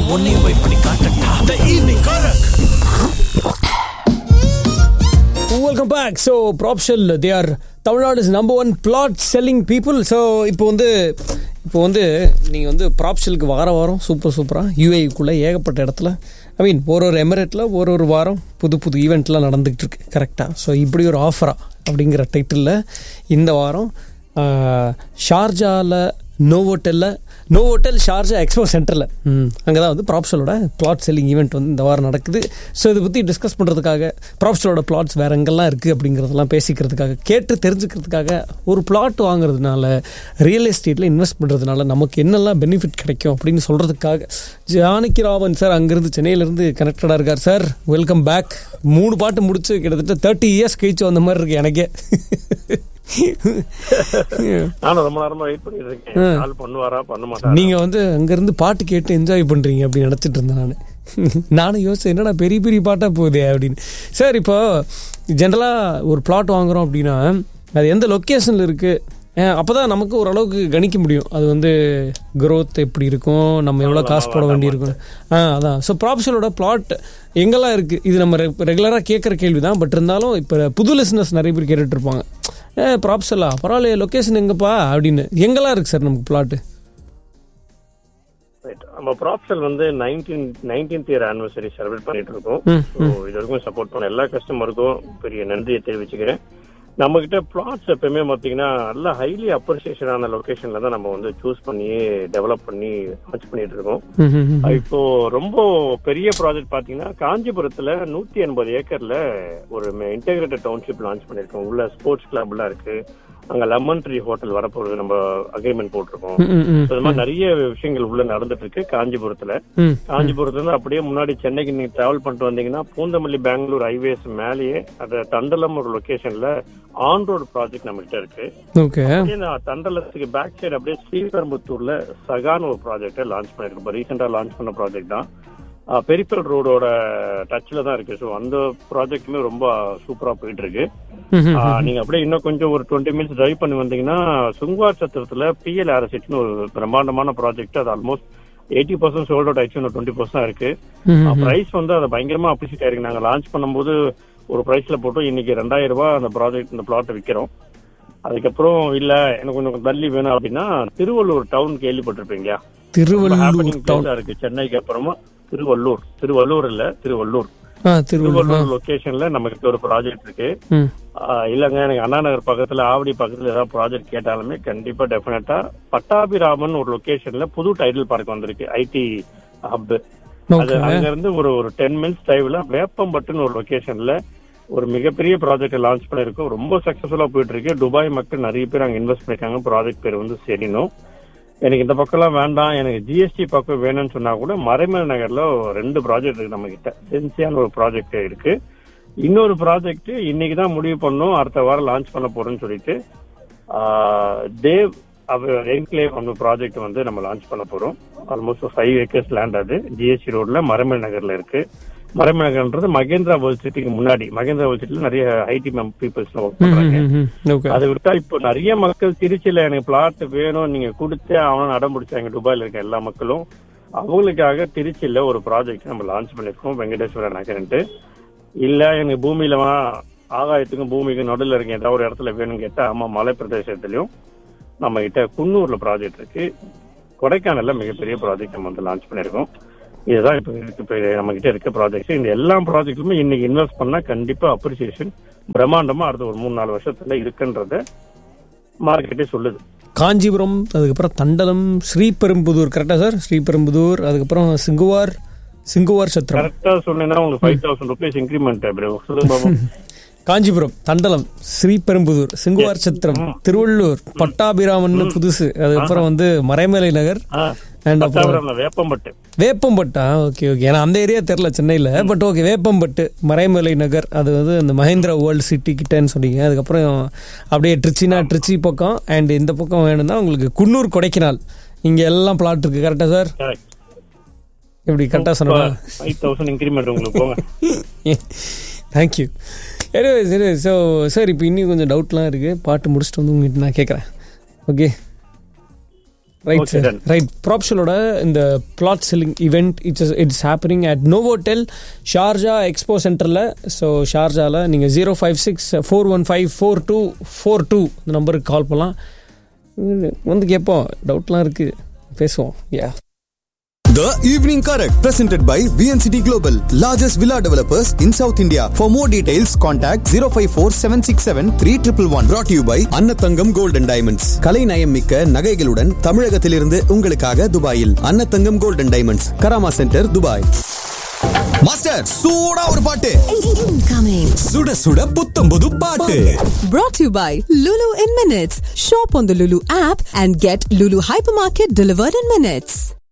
உன்னையும் போய் பண்ணி காட்டட்டா த ஈவினிங் காரக் welcome back so Propshell they are Tamil Nadu is number one plot selling people so இப்போ வந்து இப்போ வந்து நீங்கள் வந்து ப்ராப்ஷலுக்கு வார வாரம் சூப்பர் சூப்பராக யூஏக்குள்ளே ஏகப்பட்ட இடத்துல ஐ மீன் ஒரு ஒரு எமிரேட்டில் ஒரு ஒரு வாரம் புது புது ஈவெண்ட்லாம் நடந்துகிட்டு இருக்கு கரெக்டாக ஸோ இப்படி ஒரு ஆஃபரா அப்படிங்கிற டைட்டிலில் இந்த வாரம் ஷார்ஜாவில் நோவோட்டலில் நோவோட்டல் ஷார்ஜா எக்ஸ்போ சென்டரில் அங்கே தான் வந்து ப்ராப்ஷலோட பிளாட் செல்லிங் ஈவெண்ட் வந்து இந்த வாரம் நடக்குது ஸோ இதை பற்றி டிஸ்கஸ் பண்ணுறதுக்காக ப்ராப்ஷலோட பிளாட்ஸ் வேறு எங்கெல்லாம் இருக்குது அப்படிங்கிறதெல்லாம் பேசிக்கிறதுக்காக கேட்டு தெரிஞ்சுக்கிறதுக்காக ஒரு பிளாட் வாங்குறதுனால ரியல் எஸ்டேட்டில் இன்வெஸ்ட் பண்ணுறதுனால நமக்கு என்னெல்லாம் பெனிஃபிட் கிடைக்கும் அப்படின்னு சொல்கிறதுக்காக ஜானகி ராவன் சார் அங்கேருந்து சென்னையிலேருந்து கனெக்டடாக இருக்கார் சார் வெல்கம் பேக் மூணு பாட்டு முடிச்சு கிட்டத்தட்ட தேர்ட்டி இயர்ஸ் கழிச்சு வந்த மாதிரி இருக்கு எனக்கே நானும் ரொம்ப நேரமா வெயிட் பண்ணிட்டு இருக்கேன் கால் பண்ணுவாரா பண்ண மாட்டாரா நீங்க வந்து அங்கிருந்து பாட்டு கேட்டு என்ஜாய் பண்றீங்க அப்படின்னு நினைச்சிட்டு இருந்தேன் நான் நானும் யோசிச்சேன் என்னடா பெரிய பெரிய பாட்டா போகுதே அப்படின்னு சார் இப்போ ஜென்ரலா ஒரு பிளாட் வாங்குறோம் அப்படின்னா அது எந்த லொக்கேஷன்ல இருக்கு அஹ் அப்பதான் நமக்கு ஓரளவுக்கு கணிக்க முடியும் அது வந்து growth எப்படி இருக்கும் நம்ம எவ்வளோ காசு போட வேண்டியிருக்கும் ஆ அதான் ஸோ ப்ராப்ஷலோட பிளாட் எங்கெல்லாம் இருக்கு இது நம்ம ரெகுலராக கேட்குற கேள்வி தான் பட் இருந்தாலும் இப்போ புது லிசனஸ் நிறைய பேர் கேட்டுட்டு இருப்பாங்க ஏ ப்ராப்ஷலா பரவாயில்லையே லொக்கேஷன் எங்கப்பா அப்படின்னு எங்கெல்லாம் இருக்கு சார் நமக்கு பிளாட்டு Right. நம்ம ப்ராப்ஷல் வந்து nineteen nineteenth year anniversary celebrate பண்ணிட்டு இருக்கோம் ஸோ இது வரைக்கும் சப்போர்ட் பண்ண எல்லா கஸ்டமருக்கும் பெரிய நன்றியை தெரிவிச்சுக்கிறேன் நம்ம கிட்ட பிளாட்ஸ் எப்பயுமே பார்த்தீங்கன்னா நல்ல ஹைலி அப்ரிசியேஷனான லொகேஷன்ல தான் நம்ம வந்து சூஸ் பண்ணி டெவலப் பண்ணி லான்ச் பண்ணிட்டு இருக்கோம் இப்போ ரொம்ப பெரிய ப்ராஜெக்ட் பாத்தீங்கன்னா காஞ்சிபுரத்துல நூத்தி எண்பது ஏக்கர்ல ஒரு இன்டெகிரேட்டட் டவுன்ஷிப் லான்ச் பண்ணிருக்கோம் உள்ள ஸ்போர்ட்ஸ் கிளப்லாம் இருக்கு அங்க லெமன் ட்ரீ ஹோட்டல் வரப்போறது நம்ம அக்ரிமெண்ட் போட்டிருக்கோம் So, இது மாதிரி நிறைய விஷயங்கள் உள்ள நடந்துட்டு இருக்கு காஞ்சிபுரத்துல காஞ்சிபுரத்துல இருந்து அப்படியே முன்னாடி சென்னைக்கு நீங்க டிராவல் பண்ணிட்டு வந்தீங்கன்னா பூந்தமல்லி பெங்களூர் ஹைவேஸ் மேலேயே அந்த தண்டலம் ஒரு லொகேஷன்ல ஆன் ரோடு ப்ராஜெக்ட் நம்ம கிட்ட இருக்கு ஓகே அப்படியே நான் தண்டலத்துக்கு பேக் சைடு அப்படியே ஸ்ரீபெரும்புத்தூர்ல சகான் ஒரு ப்ராஜெக்ட் லான்ச் பண்ணிருக்கோம் இப்போ ரீசெண்டா லான்ச் பண்ண ப்ராஜெக்ட் தான் பெரிப்பல் ரோடோட டச்ல தான் இருக்கு ஸோ அந்த ப்ராஜெக்ட்டுமே ரொம்ப சூப்பரா போயிட்டு இருக்கு ஆ, நீங்க அப்படியே இன்னும் கொஞ்சம் ஒரு டுவெண்ட்டி மினிட்ஸ் டிரைவ் பண்ணி வந்தீங்கன்னா சுங்குவார் சத்திரத்துல பிஎல் ஆர்எஸ்எட்னு ஒரு பிரம்மாண்டமான ப்ராஜெக்ட் அது almost eighty percent sold out ஆயிடுச்சு இன்னும் டுவெண்ட்டி பர்சன்ட் இருக்கு பிரைஸ் வந்து அது பயங்கரமா அப்ரிசியேட் ஆயிருக்கு நாங்க லான்ச் பண்ணும்போது ஒரு பிரைஸ்ல போட்டோம் இன்னைக்கு ரெண்டாயிரம் ரூபாய் அந்த ப்ராஜெக்ட் இந்த பிளாட்டை விற்கிறோம் அதுக்கப்புறம் இல்ல எனக்கு கொஞ்சம் தள்ளி வேணும் அப்படின்னா திருவள்ளூர் டவுன் கேள்விப்பட்டிருப்பீங்க திருவள்ளூர் ஹாப்பனிங் டவுன் பிளேஸா இருக்கு சென்னைக்கு அப்புறமா திருவள்ளூர் திருவள்ளூர் இல்ல திருவள்ளூர் ஆ திருவள்ளூர் திருவள்ளூர் லொகேஷன்ல நம்ம கிட்ட ஒரு ப்ராஜெக்ட் இருக்கு ம் ஆஹ் இல்லங்க எனக்கு அண்ணா நகர் பக்கத்துல ஆவடி பக்கத்துல ஏதாவது ப்ராஜெக்ட் கேட்டாலுமே கண்டிப்பா டெஃபினட்டா பட்டாபிராமன் ஒரு லொகேஷன்ல புது டைட்டில் பார்க் வந்திருக்கு ஐடி ஹப் அது ஓகே அங்க இருந்து ஒரு ஒரு டென் மினிட்ஸ் டிரைவ்ல வேப்பம்பட்டுன்னு ஒரு லொகேஷன்ல ஒரு மிகப்பெரிய ப்ராஜெக்ட் லான்ச் பண்ணிருக்கோம் ரொம்ப சக்சஸ்ஃபுல்லா போயிட்டு இருக்கு துபாய் மக்கள் நிறைய பேர் அங்க இன்வெஸ்ட் பண்ணிருக்காங்க ப்ராஜெக்ட் பேர் வந்து செரினோ எனக்கு இந்த பக்கம்லாம் வேண்டாம் எனக்கு ஜிஎஸ்டி பக்கம் வேணும்னு சொன்னா கூட மறைமலை நகர்ல ரெண்டு ப்ராஜெக்ட் இருக்கு நம்ம கிட்ட சென்சியான ஒரு ப்ராஜெக்ட் இருக்கு இன்னொரு ப்ராஜெக்ட் இன்னைக்கு தான் முடிவு பண்ணோம் அடுத்த வாரம் லான்ச் பண்ண போறோம்னு சொல்லிட்டு ஆஹ், தேவ் என்க்ளேவ் அந்த ப்ராஜெக்ட் வந்து நம்ம லான்ச் பண்ண போறோம் ஆல்மோஸ்ட் ஃபைவ் ஏக்கர்ஸ் லேண்ட் அது ஜிஎஸ்டி ரோட்ல மறைமலை நகர்ல இருக்கு மறைமலை நகர்ன்றது மகேந்திரா வேர்ல்ட் சிட்டிக்கு முன்னாடி மகேந்திரா வேர்ல்ட் சிட்டில நிறைய ஐடி பீப்புள்ஸ் ஒர்க் பண்றாங்க ஓகே அதை விட்டா இப்போ நிறைய மக்கள் திருச்சியில எனக்கு பிளாட் வேணும் நீங்க கொடுத்தே அவனும் அடம் பிடிச்சாங்க துபாயில இருக்க எல்லா மக்களும் அவங்களுக்காக திருச்சியில ஒரு ப்ராஜெக்ட் நம்ம லான்ச் பண்ணிருக்கோம் வெங்கடேஸ்வர நகரன்ட்டு இல்ல எனக்கு பூமியில வா ஆகாயத்துக்கும் பூமிக்கும் நடுவில் இருக்க ஏதாவது ஒரு இடத்துல வேணும்னு கேட்டா ஆமா மலை பிரதேசத்திலயும் நம்ம கிட்ட குன்னூர்ல ப்ராஜெக்ட் இருக்கு கொடைக்கானல்ல மிகப்பெரிய ப்ராஜெக்ட் நம்ம வந்து லான்ச் பண்ணிருக்கோம் இதுதான் இப்ப இருக்கு இப்ப நம்ம கிட்ட இருக்க ப்ராஜெக்ட் இந்த எல்லா ப்ராஜெக்ட்டுமே இன்னைக்கு இன்வெஸ்ட் பண்ணா கண்டிப்பா அப்ரிசியேஷன் பிரம்மாண்டமா அடுத்த ஒரு மூணு நாலு வருஷத்துல இருக்குன்றத மார்க்கெட்டே சொல்லுது காஞ்சிபுரம் அதுக்கப்புறம் தண்டலம் ஸ்ரீபெரும்புதூர் கரெக்டா சார் ஸ்ரீபெரும்புதூர் அதுக்கப்புறம் சிங்குவார் சிங்குவார் சத்திரம் கரெக்டா சொன்னீங்கன்னா உங்களுக்கு five thousand rupees increment bro சொல்லுங்க பாபு காஞ்சிபுரம் தண்டலம் ஸ்ரீபெரும்புதூர் சிங்குவார் சத்திரம் திருவள்ளூர் பட்டாபிராமன் புதுசு அதுக்கப்புறம் வந்து மறைமலை நகர் அண்ட் அப்புறம் பத்தாபுரம்ல வேப்பம்பட்டு வேப்பம்பட்டா ஓகே ஓகே ஏன்னா அந்த ஏரியா தெரில சென்னையில் பட் ஓகே வேப்பம்பட்டு மறைமலை நகர் அது வந்து அந்த மஹேந்திரா வேர்ல்டு சிட்டி கிட்டன்னு சொன்னீங்க அதுக்கப்புறம் அப்படியே ட்ரிச்சினா ட்ரிச்சி பக்கம் அண்ட் இந்த பக்கம் வேணும்னா உங்களுக்கு குன்னூர் கொடைக்கினால் இங்கே எல்லாம் பிளாட் இருக்கு கரெக்டா சார் கரெக்ட் எப்படி கரெக்டாக சொன்னா ஃபைவ் தௌசண்ட் இன்க்ரிமெண்ட் உங்களுக்கு போங்க தேங்க்யூ சரி சரி ஸோ சார் இப்போ இன்னும் கொஞ்சம் டவுட்லாம் இருக்குது பாட்டு முடிச்சுட்டு வந்து உங்ககிட்ட நான் கேட்குறேன் okay right Okay, sir done. Right ப்ராப்ஷலோட இந்த plot selling event it's it's happening at Novotel Sharjah Expo சென்டரில் ஸோ ஷார்ஜாவில் நீங்கள் zero five six four one five four two four two இந்த நம்பருக்கு கால் பண்ணலாம் உம், வந்து கேட்போம் டவுட்லாம் இருக்குது பேசுவோம் யா The Evening Correct, presented by VNCT Global, largest villa developers in South India. For more details, contact 054 767 3111. Brought to you by அன்னத்தங்கம் Gold and Diamonds. கலை நயம் மிக்க நகைகளுடன் தமிழகத்திலிருந்து உங்களுக்காக துபாயில் Annathangam Gold and Diamonds, Karama centre Dubai master சூடா ஒரு பாட்டு Incoming. சுட சுட புத்தம் புது பாட்டு Brought to you by Lulu in Minutes. Shop on the Lulu app and get Lulu Hypermarket delivered in minutes.